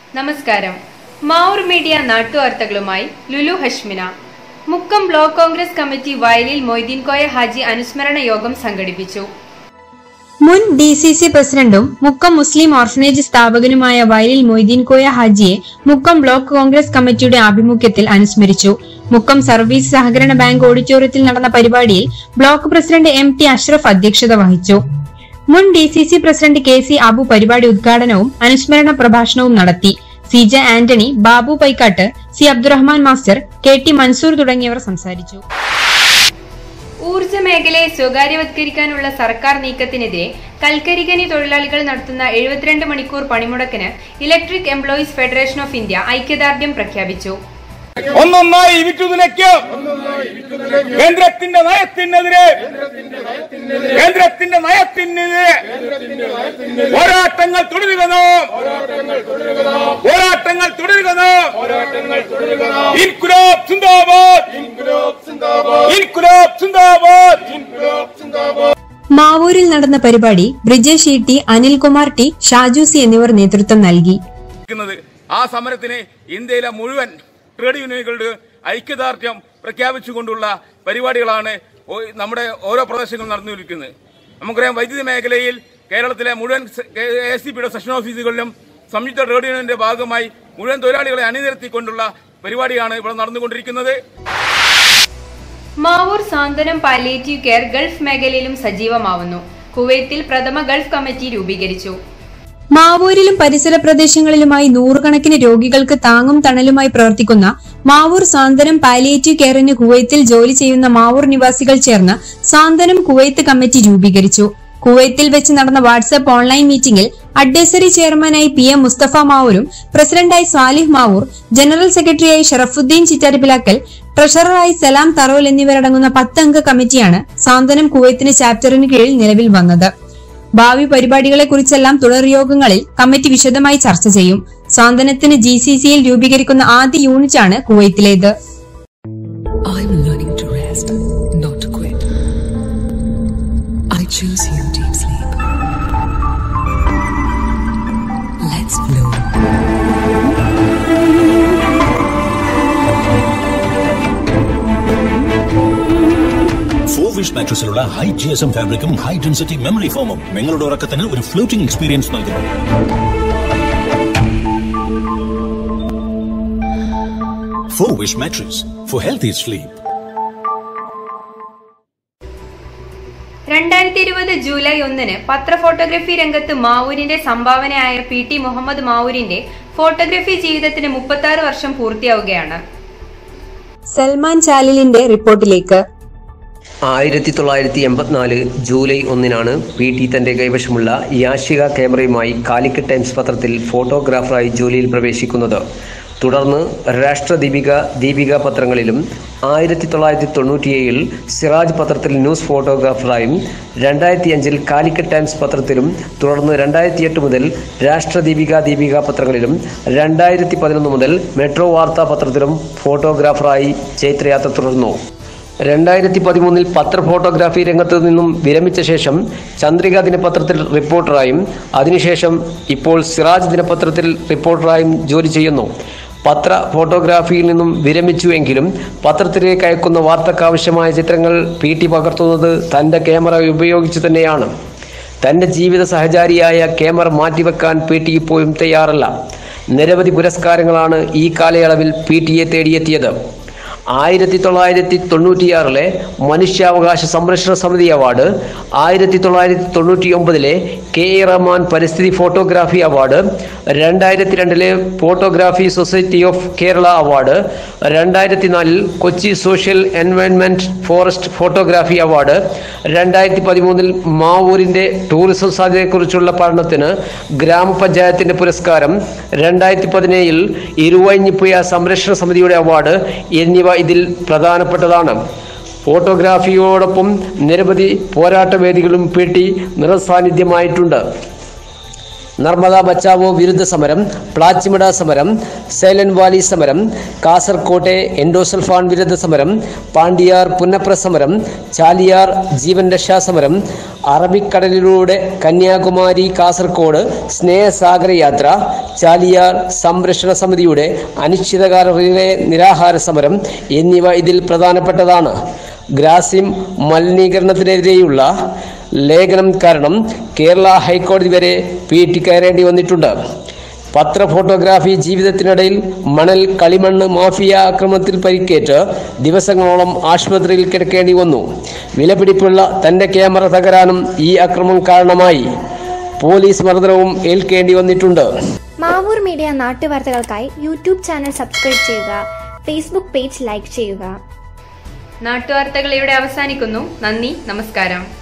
നമസ്കാരം മാവൂർ മീഡിയ നാട്ടുവാർത്തകളുമായി Lulu Hashmina Mukkam block Congress committee Vayalil Moideen Koya Haji അനുസ്മരണ യോഗം സംഘടിപ്പിച്ചു മുൻ ഡി സി സി പ്രസിഡന്റും മുക്കം മുസ്ലിം ഓർഫനേജ് സ്ഥാപകനുമായ വയലിൽ മൊയ്തീൻ കോയ ഹാജിയെ മുക്കം ബ്ലോക്ക് കോൺഗ്രസ് കമ്മിറ്റിയുടെ ആഭിമുഖ്യത്തിൽ അനുസ്മരിച്ചു മുക്കം സർവീസ് സഹകരണ ബാങ്ക് ഓഡിറ്റോറിയത്തിൽ നടന്ന പരിപാടിയിൽ block president M T Ashraf അധ്യക്ഷത വഹിച്ചു മുൻ D C C president K C Abu പരിപാടി ഉദ്ഘാടനവും അനുസ്മരണ പ്രഭാഷണവും നടത്തി C J Antony Babu Paikkattu C Abdurahman master K T Mansoor തുടങ്ങിയവർ സംസാരിച്ചു ഊർജ്ജ മേഖലയെ സ്വകാര്യവത്കരിക്കാനുള്ള സർക്കാർ നീക്കത്തിനെതിരെ കൽക്കരിഖനി തൊഴിലാളികൾ നടത്തുന്ന എഴുപത്തിരണ്ട് മണിക്കൂർ പണിമുടക്കിന് electric employees federation of India ഐക്യദാർഢ്യം പ്രഖ്യാപിച്ചു ഒന്നൊന്നായി വിറ്റുനിലയ്ക്ക് കേന്ദ്രത്തിന്റെ നയത്തിനെതിരെ കേന്ദ്രത്തിന്റെ നയത്തിനെതിരെ പോരാട്ടങ്ങൾ തുടരുകയോ പോരാട്ടങ്ങൾ തുടരുകയോ ഇൻകുലാബ് സിന്ദാബാദ് ഇൻകുലാബ് സിന്ദാബാദ് മാവൂരിൽ നടന്ന പരിപാടി Brijesh E T Anilkumar T Shaju C എന്നിവർ നേതൃത്വം നൽകി ക്കുന്നത് ആ സമരത്തിന് ഇന്ത്യയിലെ മുഴുവൻ ട്രേഡ് യൂണിയനുകളുടെ ഐക്യദാർഢ്യം പ്രഖ്യാപിച്ചുകൊണ്ടുള്ള പരിപാടികളാണ് ഓ- നമ്മുടെ ഓരോ പ്രദേശങ്ങളും നടന്നുകൊണ്ടിരിക്കുന്നത് നമുക്കറിയാം വൈദ്യുതി മേഖലയിൽ കേരളത്തിലെ മുഴുവൻ എ സി പിയുടെ സെഷൻ ഓഫീസുകളിലും സംയുക്ത ട്രേഡ് യൂണിയന്റെ ഭാഗമായി മുഴുവൻ തൊഴിലാളികളെ അണിനിരത്തിക്കൊണ്ടുള്ള പരിപാടിയാണ് ഇവിടെ നടന്നുകൊണ്ടിരിക്കുന്നത് Mavoor Santhwanam palliative care Gulf മേഖലയിലും സജീവമാവുന്നു കുവൈത്തിൽ പ്രഥമ ഗൾഫ് കമ്മിറ്റി രൂപീകരിച്ചു മാവൂരിലും പരിസര പ്രദേശങ്ങളിലുമായി നൂറുകണക്കിന് രോഗികൾക്ക് താങ്ങും തണലുമായി പ്രവർത്തിക്കുന്ന മാവൂർ സാന്ത്വനം പാലിയേറ്റീവ് കെയറിന് കുവൈത്തിൽ ജോലി ചെയ്യുന്ന മാവൂർ നിവാസികൾ ചേർന്ന് സാന്ത്വനം കുവൈത്ത് കമ്മിറ്റി രൂപീകരിച്ചു കുവൈത്തിൽ വെച്ച് നടന്ന വാട്സ്ആപ്പ് ഓൺലൈൻ മീറ്റിംഗിൽ അഡ്വൈസറി ചെയർമാനായി പി എം മുസ്തഫ മാവൂരും പ്രസിഡന്റായി സാലിഹ് മാവൂർ ജനറൽ സെക്രട്ടറിയായി ഷറഫുദ്ദീൻ ചിറ്റാരിപ്പിലാക്കൽ ട്രഷററായി സലാം തറോൽ എന്നിവരടങ്ങുന്ന പത്തംഗ കമ്മിറ്റിയാണ് സാന്ത്വനം കുവൈത്തിന് ചാപ്റ്ററിന് കീഴിൽ നിലവിൽ വന്നത് ഭാവി പരിപാടികളെ കുറിച്ചെല്ലാം തുടർ യോഗങ്ങളിൽ കമ്മിറ്റി വിശദമായി ചർച്ച ചെയ്യും സാന്ത്വനത്തിന് ജി സി സിയിൽ രൂപീകരിക്കുന്ന ആദ്യ യൂണിറ്റാണ് കുവൈത്തിലേത് I'm learning to rest, not to quit. I choose you, deep sleep. Let's flow. Four wish മാട്രസിലുള്ള ഹൈ ജി എസ് എം ഫാബ്രിക്കും ഹൈ ഡെൻസിറ്റി മെമ്മറി ഫോമും നിങ്ങളുടെ ഉറക്കത്തിന് ഒരു ഫ്ലോട്ടിംഗ് എക്സ്പീരിയൻസ് നൽകുന്നു four wish mattress for healthy sleep രണ്ടായിരത്തി ഇരുപത് ജൂലൈ ഒന്നിന് പത്ര ഫോട്ടോഗ്രഫി രംഗത്ത് മാവൂരിന്റെ സംഭാവനയായ പി ടി മുഹമ്മദ് മാവൂരിന്റെ ഫോട്ടോഗ്രഫി ജീവിതത്തിന് മുപ്പത്തി ആറ് വർഷം പൂർത്തിയാവുകയാണ് സൽമാൻ ചാലിലിന്റെ റിപ്പോർട്ടിലേക്ക് ആയിരത്തി തൊള്ളായിരത്തി എൺപത്തിനാല് ജൂലൈ ഒന്നിനാണ് പി ടി തന്റെ കൈവശമുള്ള യാഷിക ക്യാമറയുമായി കാലിക്കറ്റ് ടൈംസ് പത്രത്തിൽ ഫോട്ടോഗ്രാഫറായി ജോലിയിൽ പ്രവേശിക്കുന്നത് തുടർന്ന് രാഷ്ട്രദീപിക ദീപിക പത്രങ്ങളിലും ആയിരത്തി തൊള്ളായിരത്തി തൊണ്ണൂറ്റിയേഴിൽ സിറാജ് പത്രത്തിൽ ന്യൂസ് ഫോട്ടോഗ്രാഫറായും രണ്ടായിരത്തി അഞ്ചിൽ കാലിക്കറ്റ് ടൈംസ് പത്രത്തിലും തുടർന്ന് രണ്ടായിരത്തി എട്ട് മുതൽ രാഷ്ട്രദീപിക ദീപിക പത്രങ്ങളിലും രണ്ടായിരത്തി പതിനൊന്ന് മുതൽ മെട്രോ വാർത്താ പത്രത്തിലും ഫോട്ടോഗ്രാഫറായി ചൈത്രയാത്ര തുടർന്നു രണ്ടായിരത്തി പതിമൂന്നിൽ പത്ര ഫോട്ടോഗ്രാഫി രംഗത്ത് നിന്നും വിരമിച്ച ശേഷം ചന്ദ്രിക ദിനപത്രത്തിൽ റിപ്പോർട്ടറായും അതിനുശേഷം ഇപ്പോൾ സിറാജ് ദിനപത്രത്തിൽ റിപ്പോർട്ടറായും ജോലി ചെയ്യുന്നു പത്ര ഫോട്ടോഗ്രാഫിയിൽ നിന്നും വിരമിച്ചു എങ്കിലും പത്രത്തിലേക്ക് അയക്കുന്ന വാർത്തക്കാവശ്യമായ ചിത്രങ്ങൾ പി ടി പകർത്തുന്നത് തൻ്റെ ക്യാമറ ഉപയോഗിച്ച് തന്നെയാണ് തൻ്റെ ജീവിത സഹചാരിയായ ക്യാമറ മാറ്റിവെക്കാൻ പി ടി ഇപ്പോഴും തയ്യാറല്ല നിരവധി പുരസ്കാരങ്ങളാണ് ഈ കാലയളവിൽ പി ടിയെ തേടിയെത്തിയത് ആയിരത്തി തൊള്ളായിരത്തി തൊണ്ണൂറ്റിയാറിലെ മനുഷ്യാവകാശ സംരക്ഷണ സമിതി അവാർഡ് ആയിരത്തി തൊള്ളായിരത്തി തൊണ്ണൂറ്റി ഒമ്പതിലെ കെ എ റഹ്മാൻ പരിസ്ഥിതി ഫോട്ടോഗ്രാഫി അവാർഡ് രണ്ടായിരത്തി രണ്ടിലെ photography society of Kerala award രണ്ടായിരത്തി നാലിൽ Kochi social environment forest photography award രണ്ടായിരത്തി പതിമൂന്നിൽ മാവൂരിന്റെ ടൂറിസം സാധ്യതയെക്കുറിച്ചുള്ള പഠനത്തിന് ഗ്രാമപഞ്ചായത്തിന്റെ പുരസ്കാരം രണ്ടായിരത്തി പതിനേഴിൽ ഇരുവഴിഞ്ഞിപ്പുയ സംരക്ഷണ സമിതിയുടെ അവാർഡ് എന്നിവ ഇതിൽ പ്രധാനപ്പെട്ടതാണ് ഫോട്ടോഗ്രാഫിയോടൊപ്പം നിരവധി പോരാട്ട വേദികളും പി ടി നിറസാന്നിധ്യമായിട്ടുണ്ട് നർമ്മദ ബച്ചാവോ വിരുദ്ധ സമരം പ്ലാച്ചിമട സമരം സൈലന്റ് വാലി സമരം കാസർകോട്ടെ എൻഡോസൾഫാൻ വിരുദ്ധ സമരം പാണ്ടിയാർ പുന്നപ്ര സമരം ചാലിയാർ ജീവൻ രക്ഷാ സമരം അറബിക്കടലിലൂടെ കന്യാകുമാരി കാസർഗോഡ് സ്നേഹസാഗര യാത്ര ചാലിയാർ സംരക്ഷണ സമിതിയുടെ അനിശ്ചിതകാല റിലേ നിരാഹാര സമരം എന്നിവ ഇതിൽ പ്രധാനപ്പെട്ടതാണ് ഗ്രാസിം മലിനീകരണത്തിനെതിരെയുള്ള ലേഖനം കാരണം കേരള ഹൈക്കോടതി വരെ പീട്ടി കയറേണ്ടി വന്നിട്ടുണ്ട് പത്ര ഫോട്ടോഗ്രാഫി ജീവിതത്തിനിടയിൽ മണൽ കളിമണ്ണ് മാഫിയ ആക്രമണത്തിൽ പരിക്കേറ്റ് ദിവസങ്ങളോളം ആശുപത്രിയിൽ കിടക്കേണ്ടി വന്നു വിലപിടിപ്പുള്ള തന്റെ ക്യാമറ തകരാനും ഈ അക്രമം കാരണമായി പോലീസ് മർദ്ദനവും ഏൽക്കേണ്ടി വന്നിട്ടുണ്ട് മാവൂർ മീഡിയ നാട്ടുവാർത്തകൾക്കായി യൂട്യൂബ് ചാനൽ സബ്സ്ക്രൈബ് ചെയ്യുക ഫേസ്ബുക്ക് പേജ് ലൈക്ക് ചെയ്യുക നാട്ടുവാർത്തകൾ ഇവിടെ അവസാനിക്കുന്നു നന്ദി നമസ്കാരം